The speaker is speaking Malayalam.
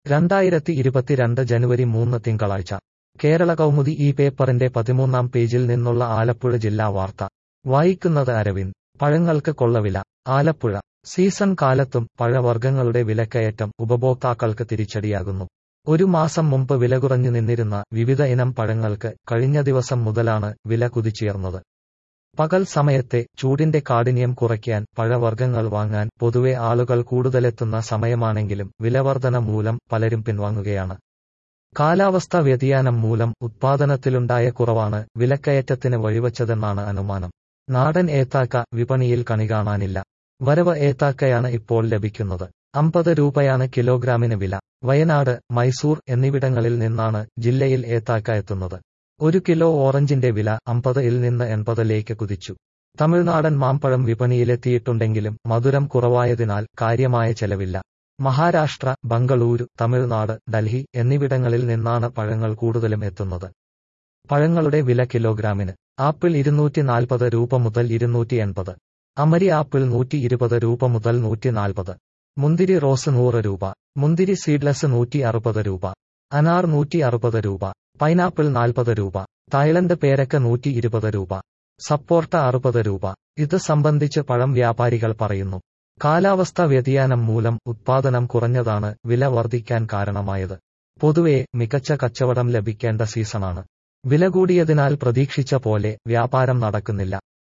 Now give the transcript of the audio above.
രണ്ടായിരത്തി ഇരുപത്തിരണ്ട് ജനുവരി മൂന്ന് തിങ്കളാഴ്ച കേരള കൗമുദി ഈ പേപ്പറിന്റെ പതിമൂന്നാം പേജിൽ നിന്നുള്ള ആലപ്പുഴ ജില്ലാ വാർത്ത വായിക്കുന്നത് അരവിന്ദ് പഴങ്ങൾക്ക് കൊള്ളവില ആലപ്പുഴ സീസൺ കാലത്തും പഴവർഗ്ഗങ്ങളുടെ വിലക്കയറ്റം ഉപഭോക്താക്കൾക്ക് തിരിച്ചടിയാകുന്നു ഒരു മാസം മുമ്പ് വില കുറഞ്ഞു നിന്നിരുന്ന വിവിധ ഇനം പഴങ്ങൾക്ക് കഴിഞ്ഞ ദിവസം മുതലാണ് വില കുതിച്ചുയർന്നത് പകൽ സമയത്തെ ചൂടിന്റെ കാഠിന്യം കുറയ്ക്കാൻ പഴവർഗ്ഗങ്ങൾ വാങ്ങാൻ പൊതുവെ ആളുകൾ കൂടുതലെത്തുന്ന സമയമാണെങ്കിലും വിലവർധന മൂലം പലരും പിൻവാങ്ങുകയാണ് കാലാവസ്ഥാ വ്യതിയാനം മൂലം ഉത്പാദനത്തിലുണ്ടായ കുറവാണ് വിലക്കയറ്റത്തിന് വഴിവച്ചതെന്നാണ് അനുമാനം നാടൻ ഏത്താക്ക വിപണിയിൽ കണി കാണാനില്ല വരവ് ഏത്താക്കയാണ് ഇപ്പോൾ ലഭിക്കുന്നത് അമ്പത് രൂപയാണ് കിലോഗ്രാമിന് വില വയനാട് മൈസൂർ എന്നിവിടങ്ങളിൽ നിന്നാണ് ജില്ലയിൽ ഏത്താക്ക എത്തുന്നത് ഒരു കിലോ ഓറഞ്ചിന്റെ വില അമ്പത് ഇൽ നിന്ന് എൺപതിലേക്ക് കുതിച്ചു തമിഴ്നാടൻ മാമ്പഴം വിപണിയിലെത്തിയിട്ടുണ്ടെങ്കിലും മധുരം കുറവായതിനാൽ കാര്യമായ ചെലവില്ല മഹാരാഷ്ട്ര ബംഗളൂരു തമിഴ്നാട് ഡൽഹി എന്നിവിടങ്ങളിൽ നിന്നാണ് പഴങ്ങൾ കൂടുതലും എത്തുന്നത് പഴങ്ങളുടെ വില കിലോഗ്രാമിന് ആപ്പിൾ ഇരുന്നൂറ്റി നാൽപ്പത് രൂപ മുതൽ ഇരുന്നൂറ്റി എൺപത് അമരി ആപ്പിൾ നൂറ്റി ഇരുപത് രൂപ മുതൽ നൂറ്റി നാൽപ്പത് മുന്തിരി റോസ് നൂറ് രൂപ മുന്തിരി സീഡ്ലെസ് നൂറ്റി അറുപത് രൂപ അനാർ നൂറ്റി അറുപത് രൂപ പൈനാപ്പിൾ നാൽപ്പത് രൂപ തായ്ലൻഡ് പേരക്ക നൂറ്റി ഇരുപത് രൂപ സപ്പോർട്ട അറുപത് രൂപ ഇത് സംബന്ധിച്ച് പഴം വ്യാപാരികൾ പറയുന്നു കാലാവസ്ഥാ വ്യതിയാനം മൂലം ഉത്പാദനം കുറഞ്ഞതാണ് വില വർദ്ധിക്കാൻ കാരണമായത് പൊതുവെ മികച്ച കച്ചവടം ലഭിക്കേണ്ട സീസണാണ് വില കൂടിയതിനാൽ പ്രതീക്ഷിച്ച പോലെ വ്യാപാരം നടക്കുന്നില്ല